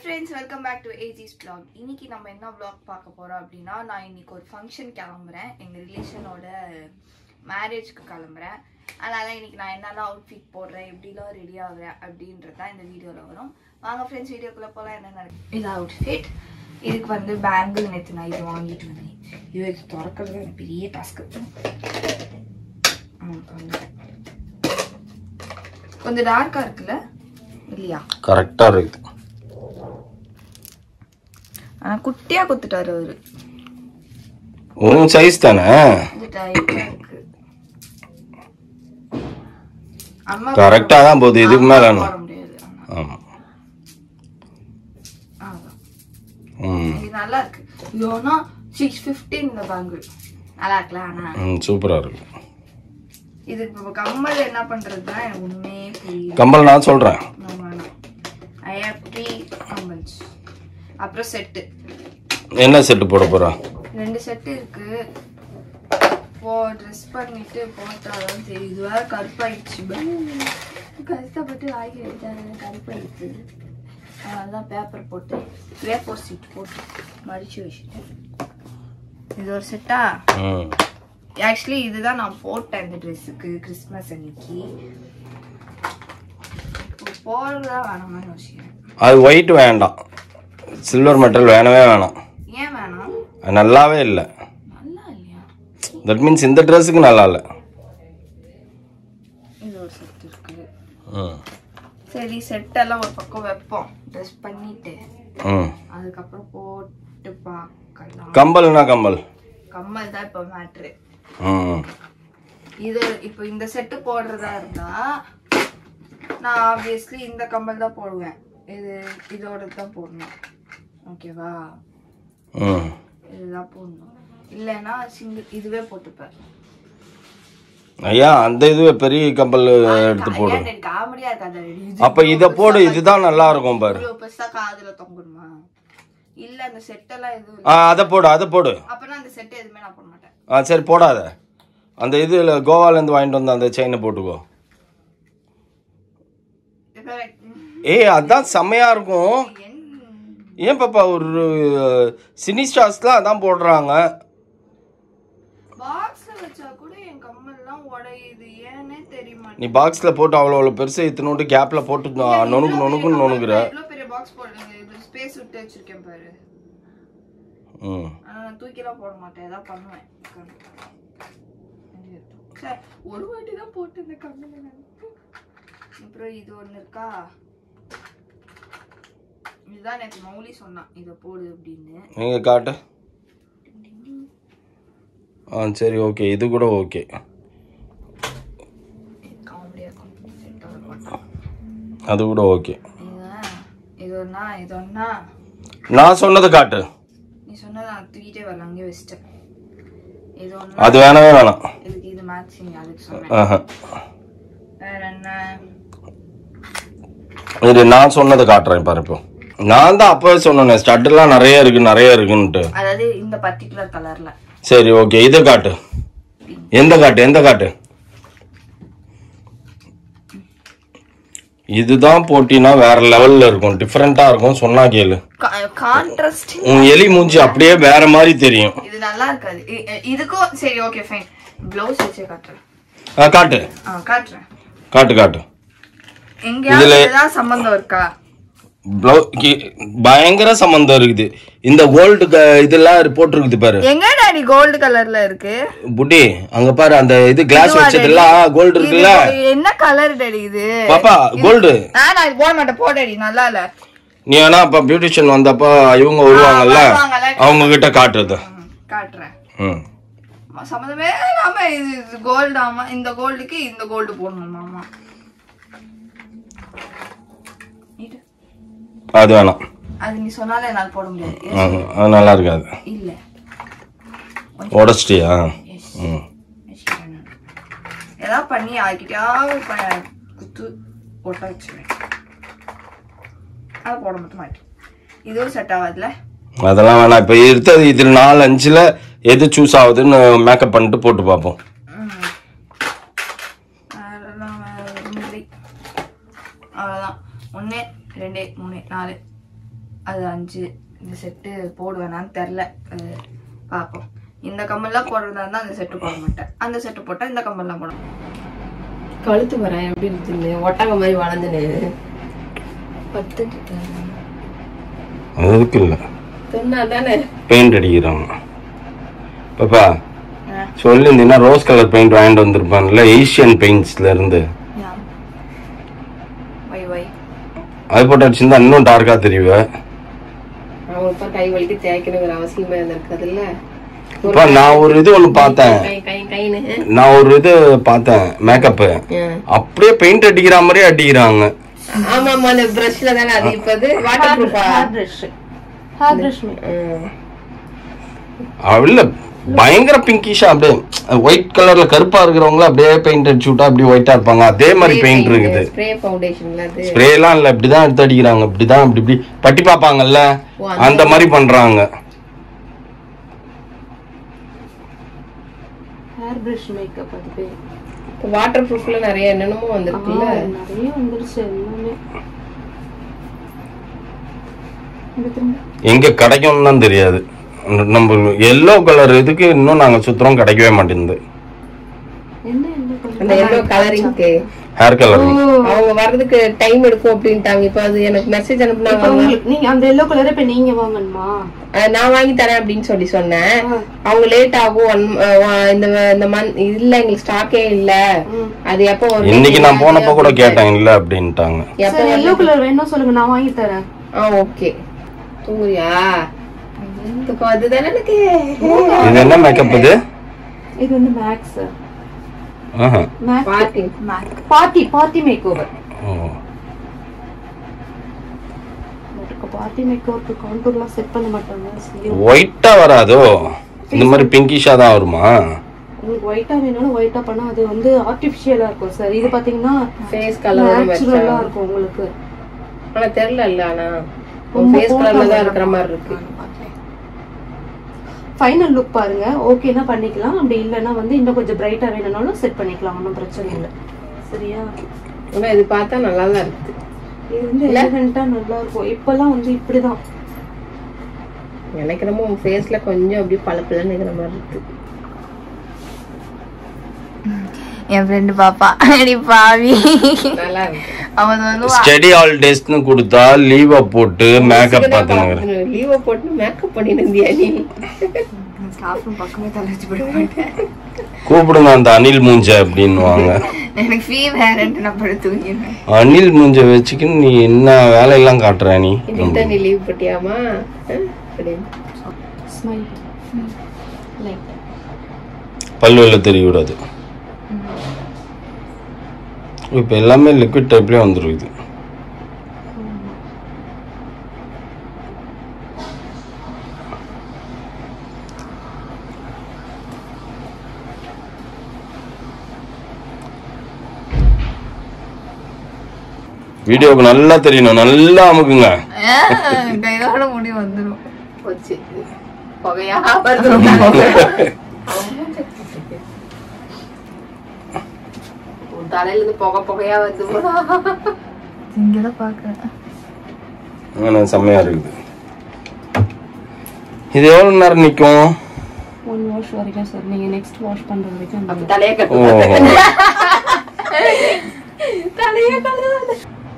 Friends welcome back to ஏஜிஸ் vlog இன்னைக்கு நம்ம என்ன vlog பார்க்க போறோம் அப்படின்னா நான் இன்னைக்கு ஒரு ஃபங்க்ஷன் கிளம்புறேன் எங்க ரிலேஷனோட மேரேஜ்க்கு கிளம்புறேன் அதனால இன்னைக்கு நான் என்னெல்லாம் அவுட்ஃபிட் போடுறேன் எப்படிலாம் ரெடி ஆகுறேன் அப்படின்றது தான் இந்த வீடியோவில் வரும் வாங்க ஃப்ரெண்ட்ஸ் வீடியோக்குள்ள போகலாம் என்ன நடக்கும் இது அவுட்ஃபிட் இதுக்கு வந்து பேங்கிள் நேற்று நான் இது வாங்கிட்டு வந்தேன் இது இது திறக்கிறது எனக்கு பெரிய டாஸ்க்கு கொஞ்சம் டார்க்காக இருக்குல்ல இல்லையா கரெக்டாக இருக்குது ஆனா குட்டியா குத்துட்டாரு அவரு உன் சைஸ் தானே இது டைட்டா இருக்கு அம்மா கரெக்டாக தான் போகுது இதுக்கு மேலே போட முடியாது ஆமா. ஆமாம் அதான். ம் இது நல்லா இருக்கு இது ஆனா சிக்ஸ் ஃபிஃப்டின் இந்த பேங்கிள் நல்லா இருக்குல்ல ஆனா ம் சூப்பராக இருக்கு இது இப்போ கம்மல் என்ன பண்றதுன்னா எனக்கு உண்மையே புரியல கம்பல் நான் சொல்கிறேன் ஐ ஹேவ் த்ரீ கம்மல்ஸ் அப்புறம் செட்டு என்ன செட்டு போட போகிறா ரெண்டு செட்டு இருக்கு போ ட்ரெஸ் பண்ணிட்டு போட்டாதான் தெரியும் இது வேற கருப்பாயிடுச்சு கஷ்டப்பட்டு வாங்கி எடுத்தாங்க கருப்பாயிடுச்சு அதனால பேப்பர் போட்டு வேப்பர் சீட் போட்டு மடிச்சு வச்சுட்டேன் இது ஒரு செட்டா ம் ஆக்சுவலி இதுதான் நான் போட்டேன் இந்த ட்ரெஸ்ஸுக்கு கிறிஸ்மஸ் அன்னைக்கு இப்போ போடுறதா வேணாமான்னு யோசிக்கிறேன் அது ஒயிட் வேண்டாம் சில்வர் மெட்டல் வேணவே வேணாம் ஏன் வேணாம் அது நல்லாவே இல்லை நல்லா இல்லையா தட் மீன்ஸ் இந்த ட்ரெஸ்ஸுக்கு நல்லா இல்லை இது ஒரு செட் இருக்கு ம் சரி செட்டெல்லாம் ஒரு பக்கம் வைப்போம் ட்ரெஸ் பண்ணிட்டு ம் அதுக்கப்புறம் போட்டு பார்க்கலாம் கம்பல்னா கம்பல் கம்மல் தான் இப்போ மேட்ரு ம் இது இப்போ இந்த செட்டு போடுறதா இருந்தா நான் ஆப்வியஸ்லி இந்த கம்மல் தான் போடுவேன் இது இதோட தான் போடணும் ஓகேவா ம் இதுதான் போடணும் இல்லைன்னா சிங்கிள் இதுவே போட்டுப்பேன் ஐயா அந்த இதுவே பெரிய கம்பல் எடுத்து போடு காமெடியா இருக்காது அப்ப இத போடு இதுதான் நல்லா இருக்கும் பாரு இவ்வளோ பெருசா காதுல தொங்கணுமா இல்ல அந்த செட்டெல்லாம் எதுவும் ஆ அதை போடு அதை போடு அப்பனா அந்த செட் எதுவுமே நான் போட மாட்டேன் ஆ சரி போடாத அந்த இதில் கோவாலேருந்து வாங்கிட்டு வந்த அந்த செயினை போட்டுக்கோ இப்ப, ம், ஏய் அதான் செம்மையா இருக்கும் என் ஏன் பாப்பா ஒரு சினி ஸ்டார்ஸ்லாம் அதான் போடுறாங்க பாக்ஸ்ல வச்சா கூட என் கம்மல்லாம் உடையுது ஏன்னே தெரிய மாட்டேங்குது நீ பாக்ஸில் போட்டு அவ்வளோ அவ்வளோ பெருசு இத்தினோட்டு கேப்பில் போட்டு நொ- நொணுக்கு நொணுக்குன்னு நொணுக்குற எவ்வளவு பெரிய பாக்ஸ் போடுங்க இது ஸ்பேஸ் விட்டு வச்சிருக்கேன் பாரு ம் ஆனா நான் தூக்கிலாம் போட மாட்டேன் ஏதாவது பண்ணுவேன் சரி, ஒரு வாட்டி தான் போட்டு இந்த கம்மல அப்புறம் இது ஒண்ணு இருக்கா இதுதான் எனக்கு மௌலி சொன்னான் இதை போடு அப்படின்னு நீங்கள் காட்டு ஆ சரி ஓகே இது கூட ஓகே காமெடியா இருக்கும் செட் ஆக மாட்டோம் அது கூட ஓகே இதுதான் இது ஒண்ணா இது ஒண்ணா நான் சொன்னது காட்டு நீ சொன்னதை நான் தூக்கிட்டே வரல அங்கேயே வச்சிட்டேன் இது ஒண்ணா அது வேணவே வேணாம் இதுக்கு இது மேட்சிங் அதுக்கு சொன்னேன் ஆஹா வேற என்ன இது நான் சொன்னதை காட்டுறேன் பாரு இப்போ நான் தான் அப்பவே சொன்னேன் ஸ்டட்லாம் நிறைய இருக்கு நிறைய இருக்குன்ட்டு அதாவது இந்த பர்டிகுலர் கலர்ல சரி ஓகே இதை காட்டு எந்த காட்டு எந்த காட்டு இதுதான் போட்டினா வேற லெவல்ல இருக்கும் டிஃப்ரெண்டா இருக்கும் சொன்னா கேளு கான்ட்ராஸ்ட் உன் எலி மூஞ்சி அப்படியே வேற மாதிரி தெரியும் இது நல்லா இருக்காது இ- இ- இதுக்கும் சரி ஓகே ஃபைன் ப்ளவுஸ் வச்சே காட்டுறேன் ஆ, காட்டு ஆ காட்டுறேன் காட்டு காட்டு எங்கேயாவது ஏதாவது சம்பந்தம் இருக்கா ப்ளவு பயங்கர சம்பந்தம் இருக்குது இந்த கோல்டு இதெல்லாம் போட்டிருக்குது பாரு எங்க டாடி கோல்டு கலர்ல இருக்கு புட்டி அங்க பாரு அந்த இது கிளாஸ் வச்சதெல்லாம் கோல்டு இருக்குல்ல இது என்ன கலர் டாடி இது பாப்பா கோல்டு ஆ நான் இது போட மாட்டேன் போ டாடி நல்லா இல்ல நீ வேணா அப்ப பியூட்டிஷியன் வந்தப்ப இவங்க வருவாங்கல்ல வருவாங்கல்ல. அவங்க கிட்ட காட்டுறது ம், காட்டுறேன் ம் சம்மந்தமே இல்லாம இது கோல்டு ஆமா இந்த கோல்டுக்கு இந்த கோல்டு போடணும் ஆமா இது அது வேணாம் அது நீ சொன்னாலே என்னால் போட முடியாது ஆஹ், அது நல்லா இருக்காது இல்ல உடச்சிட்டியா எஸ் ம் ஏதாவது பண்ணி யார்கிட்டயாவது ப- குத்து ஒட்ட வச்சுருவேன் அதை போட மட்டும் மாட்டேன் இதுவும் செட் ஆகாதுல அதெல்லாம் வேணாம் இப்போ எடுத்தது இதில் நாலு அஞ்சில் எது சூஸ் ஆகுதுன்னு மேக்கப் பண்ணிட்டு போட்டு பார்ப்போம் ம். அதெல்லாம் வேற ஒண்ணும் இல்லை. அவ்வளோதான் ஒன்று ரெண்டு மூணு நாலு அது அஞ்சு இந்த செட்டு போடுவேனான்னு தெரில அது பார்ப்போம் இந்த கம்மல்லாம் போடுறதா இருந்தால் அந்த செட்டு போட மாட்டேன் அந்த செட்டு போட்டால் இந்த கம்மல்லாம் போட மாட்டேன் கழுத்து வரேன் எப்படி இருக்குன்னு ஒட்டக மாதிரி வளர்ந்துனு பத்து அதுக்கு இல்லை சொன்னா தானே பெயிண்ட் அடிக்கிறாங்க பாப்பா சொல்லியிருந்தீங்கன்னா ரோஸ் கலர் பெயிண்ட் வாங்கிட்டு வந்திருப்பான்ல ஏஷியன் பெயிண்ட்ஸ்ல இருந்து வை வை அது போட்டு அடிச்சிருந்தா இன்னும் டார்க்கா தெரியுவ அவங்களுக்கு கை வலிக்கு தேய்க்கணுங்கிற அவசியமே இருந்திருக்காதுல்ல இப்ப நான் ஒரு இது ஒண்ணு பார்த்தேன் கை கை கைன்னு நான் ஒரு இது பார்த்தேன் மேக்கப் அப்படியே பெயிண்ட் அடிக்கிற மாதிரியே அடிக்கிறாங்க ஆமா ஆமா அந்த பிரஷ்ல தானே அது இப்ப அது வாட்டர் ப்ரூஃபா ப்ரஷ் ஹேர் ப்ரஷ் இல்ல பயங்கர பிங்கிஷா அப்படியே ஒயிட் கலர்ல கருப்பா இருக்கிறவங்கள அப்படியே பெயிண்ட் அடிச்சு விட்டா அப்படியே ஒயிட்டா இருப்பாங்க அதே மாதிரி பெயிண்ட் இருக்குது ஸ்ப்ரே ஃபவுண்டேஷன்ல அது ஸ்ப்ரே எல்லாம் இல்ல இப்படிதான் எடுத்து அடிக்கிறாங்க இப்படிதான் இப்படி இப்படி பட்டி பாப்பாங்கல்ல அந்த மாதிரி பண்றாங்க ஹேர் ப்ரஷ் மேக்கப் அது பேர் வாட்டர் ப்ரூஃப்ல நிறைய என்னென்னமோ வந்திருக்குல்ல நிறைய வந்துருச்சு எல்லாமே இது திரும்ப எங்க கிடைக்கும்னு தான் தெரியாது நம்ம எல்லோ கலர் இதுக்கு இன்னும் நாங்க சுத்துறோம் கிடைக்கவே மாட்டேங்குது என்ன என்ன கொஞ்சம் அந்த எல்லோ கலரிங்க்கு ஹேர் கலர் அவங்க வர்றதுக்கு டைம் எடுக்கும் அப்படின்ட்டாங்க இப்ப அது எனக்கு மெசேஜ் அனுப்புனாங்க இப்ப உங்களுக்கு நீங்க அந்த எல்லோ கலர் இப்ப நீங்க வாங்கணுமா அஹ் நான் வாங்கி தரேன் அப்படின்னு சொல்லி சொன்னேன் அவங்க லேட் ஆகும் one- அஹ் வா- இந்த இந்த மந்த் இல்ல எங்களுக்கு ஸ்டாக்கே இல்ல அது எப்போ வரும் இன்னைக்கு நான் போனப்ப கூட கேட்டேன் இல்ல அப்படின்ட்டாங்க எப்போ சரி எல்லோ கலர் வேணும் சொல்லுங்க நான் வாங்கி தரேன் ஆ ஓகே தூங்குறியா தூக்கம் அதுதானே எனக்கு இது என்ன மேக்கப் இது இது வந்து மேக்ஸ் ஆஹா. Max party party party makeover ஓ. பார்ட்டி மேக் ஓவருக்கு கான்டூர்லாம் செட் பண்ண மாட்டாங்க சரி ஒயிட்டா வராதோ இந்த மாதிரி பிங்கிஷா தான் வருமா உங்களுக்கு ஒயிட்டா வேணும்னா ஒயிட்டா பண்ணா அது வந்து ஆர்டிபிஷியலா இருக்கும் சார் இது பாத்தீங்கன்னா ஃபேஸ் கலர் நேச்சுரலா இருக்கும் உங்களுக்கு ஆனா தெரியல இல்ல ஆனா உன் ஃபேஸ் கலர்ல தான் இருக்கிற மாதிரி இருக்கு ஃபைனல் லுக் பாருங்க ஓகேனா பண்ணிக்கலாம் அப்படி இல்லைன்னா வந்து இன்னும் கொஞ்சம் பிரைட்டா வேணும்னாலும் செட் பண்ணிக்கலாம் ஒன்றும் பிரச்சனை இல்லை சரியா ஆனா இது பார்த்தா நல்லா தான் இருக்கு இது வந்து எலிகண்டா நல்லா இருக்கும் இப்பெல்லாம் வந்து இப்படிதான் எனக்கு என்னமோ உன் ஃபேஸ்ல கொஞ்சம் அப்படியே பளபளன்னு இருக்கிற மாதிரி இருக்கு என் ஃப்ரெண்டு பாப்பா அடி பாவி நல்லா இருக்கு அவன் வந்து ஸ்டடி ஹாலிடேஸ்னு கொடுத்தா லீவை போட்டு மேக்கப் பார்த்துனுங்கிறேன் லீவை போட்டு மேக்கப் பண்ணிட்டு இருந்தியா நீ ஸ்டாஃப்னு பக்கமே தலை வச்சு போட மாட்டேன் கூப்பிடுங்க அந்த அனில் மூஞ்ச அப்படின்னுவாங்க எனக்கு ஃபீவர் நான் படுத்து தூங்கிடுவேன் அனில் மூஞ்ச வச்சுக்கின்னு நீ என்ன வேலையெல்லாம் காட்டுற நீ இன்னைக்கு தான் நீ லீவ் போட்டியாமா அஹ், அப்படின்னு ஸ்மைல் லைக் பல்லுல தெரிய விடாது இப்போ எல்லாமே லிக்விட் டைப்லேயே வந்துருக்குது வீடியோக்கு நல்லா தெரியணும் நல்லா அமுக்குங்க கையோட முடி வந்துடும் போச்சு புகையா வருது உன் தலையில இருந்து புகை புகையா வருது இங்கதான் பாக்குறேன் ஆனால் செம்மையா இருக்குது இது எவ்வளோ நேரம் நிற்கும் ஒன் வாஷ் வரைக்கும் சார் நீங்க நெக்ஸ்ட் வாஷ் பண்ற வரைக்கும் அந்த அப்ப தலைய ஓ கட்டு தலைய கழுவாத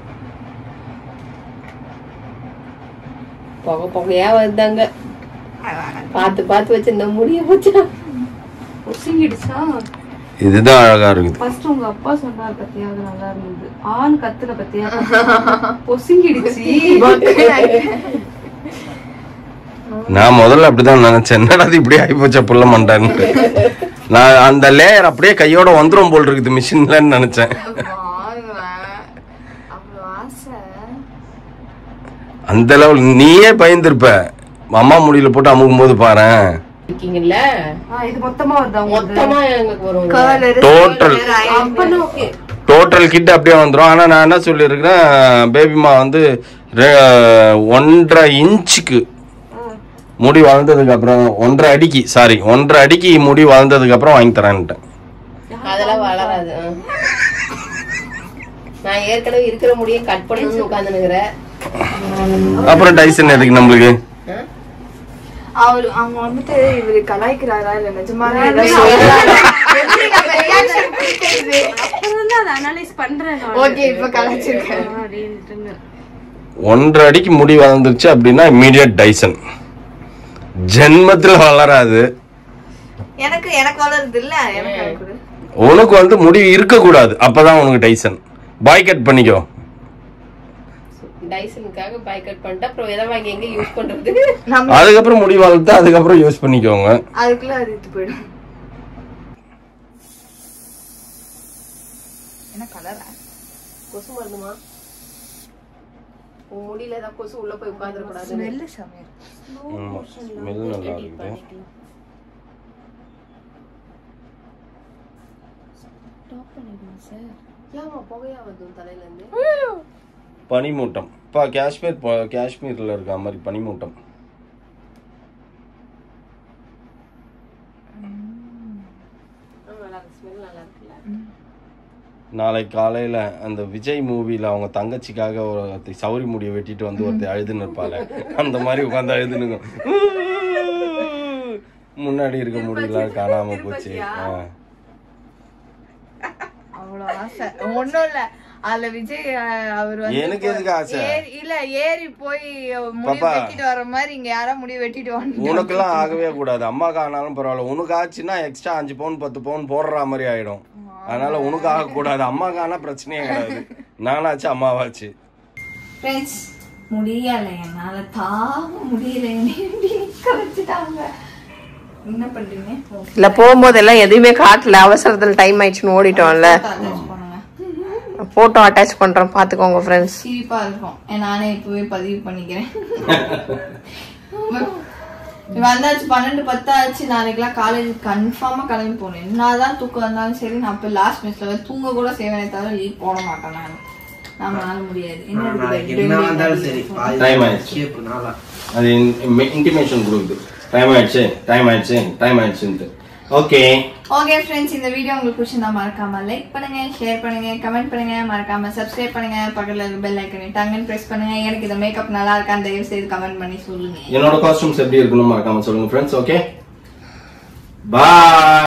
புகை புகையா வருதாங்க பார்த்து பார்த்து வச்சிருந்த முடிய போச்சு பொசுங்கிடுச்சா இதுதான் அழகா இருக்குது ஃபர்ஸ்ட் உங்க அப்பா சொன்னார் பத்தியா அது நல்லா இருந்தது ஆண் கத்துல பத்தியா பொசுங்கிடுச்சு நான் முதல்ல அப்படிதான் நினைச்சேன் என்னடா இது இப்படி ஆகிப்போச்சா புள்ள மண்டான்ட்டு நான் அந்த லேயர் அப்படியே கையோட வந்துரும் போல் இருக்குது மிஷின்லன்னு நினைச்சேன் அவ்வளோ ஆசை அந்த லெவல் நீயே பயந்துருப்ப அம்மா முடியல போட்டு அமுக்கும் போது பாரேன் இருக்கீங்கல்ல ஆ, இது மொத்தமா வருதா உங்களுக்கு மொத்தமா எங்களுக்கு வரும் கலர் Total. அப்பனா ஓகே டோட்டல் கிட்ட அப்படியே வந்துரும் ஆனா நான் என்ன சொல்லியிருக்கிறேன் பேபிமா வந்து ரெ- ஒன்றரை இன்ச்சுக்கு முடி வளர்ந்ததுக்கு அப்புறம் ஒன்றரை அடிக்கு சாரி ஒன்றரை அடிக்கு முடி வளர்ந்ததுக்கு அப்புறம் வாங்கி தரேன்ட்டேன் அதெல்லாம் வளராது ஆ. நான் ஏற்கனவே இருக்கிற முடிய கட் பண்ணணும்னு உட்காந்துனுக்குறேன் அப்புறம் டைசன் எதுக்கு நம்மளுக்கு அவரு அவங்க வந்துட்டு இவரு கலாய்க்கிறாரா இல்ல நிஜமாவே ஏதாவது சொல்றாரா? எப்படி நம்ம reaction கொடுக்கிறது? அப்புறம் தான் அதை அனலைஸ் பண்றேன் நான். Okay, இப்ப கலாய்ச்சிருக்கேன். ஆ, அப்படின்ட்டுன்னு. ஒன்றரை அடிக்கு முடி வளர்ந்துருச்சு அப்படின்னா இம்மீடியட் டைசன் ஜென்மத்துல வளராது எனக்கு எனக்கு வளருது இல்ல எனக்கு அது கொடு. உனக்கு வந்து முடி இருக்கக்கூடாது அப்பதான் உனக்கு டைசன் பாய் கட் பண்ணிக்கோ டைசனுக்காக பாய் கட் பண்ணிட்டு அப்புறம் எதை வாங்கி எங்க யூஸ் பண்றது நம்ம அதுக்கப்புறம் முடி வளர்த்து அதுக்கப்புறம் யூஸ் பண்ணிக்கோங்க அதுக்குள்ள அது இத்து போயிடும் என்ன கலரா கொசு மருந்துமா உன் முடியல ஏதாவது கொசு உள்ள போய் உட்கார்ந்துட கூடாது ஸ்மெல்லு சமையல் ஆமா, smell நல்லா இருக்குது ஏமா புகையா வருது உன் தலையில இருந்து பனிமூட்டம் பா காஷ்மீர் போ- காஷ்மீர்ல இருக்க மாதிரி பனிமூட்டம் நல்லா இருக்கு ஸ்மெல் நல்லா இருக்குல்ல நாளைக்கு காலையில அந்த விஜய் மூவில அவங்க தங்கச்சிக்காக ஒரு சௌரி முடியை வெட்டிட்டு வந்து ஒருத்தர் அழுதுன்னு இருப்பாள் அந்த மாதிரி உட்காந்து அழுதுனுங்க முன்னாடி இருக்க முடியல காணாம போச்சு ஆ. அவ்வளவு ஆசை ஒண்ணும் இல்ல அதுல விஜய் அஹ், அவர் வந்து எனக்கு எதுக்கு ஆசை? ஏறி- இல்ல ஏறி போய் முடி பாப்பா. வெட்டிட்டு வர மாதிரி இங்க யாரோ முடி வெட்டிட்டு வந்து உனக்கெல்லாம் ஆகவே கூடாது அம்மாக்கு ஆனாலும் பரவாயில்ல உனக்கு ஆச்சுன்னா எக்ஸ்ட்ரா அஞ்சு பவுன் பத்து பவுன் போடுற மாதிரி ஆயிடும் அதனால உனக்கு ஆகக்கூடாது அம்மாக்கு ஆனா பிரச்சனையே கிடையாது நானாச்சு அம்மாவாச்சு ஃப்ரெண்ட்ஸ் முடியல என்னால தாங்க முடியல என்னை இப்படி நிக்க வச்சுட்டாங்க என்ன பண்றீங்க இல்ல போகும்போதெல்லாம் எதுவுமே காட்டல அவசரத்துல டைம் ஆயிடுச்சுன்னு ஓடிட்டோம்ல அட்டாச் பண்ணுங்க போட்டோ அட்டாச் பண்றோம் பாத்துக்கோங்க ஃப்ரெண்ட்ஸ் சிரிப்பா இருக்கும் ஏன் நானே இப்பவே பதிவு பண்ணிக்கிறேன் வந்தாச்சு பன்னெண்டு பத்து ஆச்சு நாளைக்கெல்லாம் காலேஜ் கன்ஃபார்மா கிளம்பி போகணும் என்னதான் தூக்கம் வந்தாலும் சரி நான் போய் லாஸ்ட் மினிட்ல தூங்க கூட செய்வேனே தவிர லீவ் போட மாட்டேன் நான் நம்மளால முடியாது என்ன இருக்குது? நாளைக்கு என்ன வந்தாலும் சரி பாதி Time ஆயிடுச்சு. shape நாளா அது இன்டிமேஷன் கொடுக்குது டைம் ஆயிடுச்சு டைம் ஆயிடுச்சு டைம் ஆயிடுச்சுன்ட்டு ஓகே ஓகே ஃப்ரெண்ட்ஸ் இந்த வீடியோ உங்களுக்கு பிடிச்சிருந்தா மறக்காம லைக் பண்ணுங்க ஷேர் பண்ணுங்க கமெண்ட் பண்ணுங்க மறக்காம சப்ஸ்கிரைப் பண்ணுங்க பக்கத்துல இருக்க பெல் ஐக்கனை டங்கன் பிரஸ் பண்ணுங்க எனக்கு இந்த மேக்கப் நல்லா இருக்கான்னு தயவு செய்து கமெண்ட் பண்ணி சொல்லுங்க என்னோட காஸ்டியூம்ஸ் எப்படி இருக்கணும் மறக்காம சொல்லுங்க ஃப்ரெண்ட்ஸ் ஓகே பாய்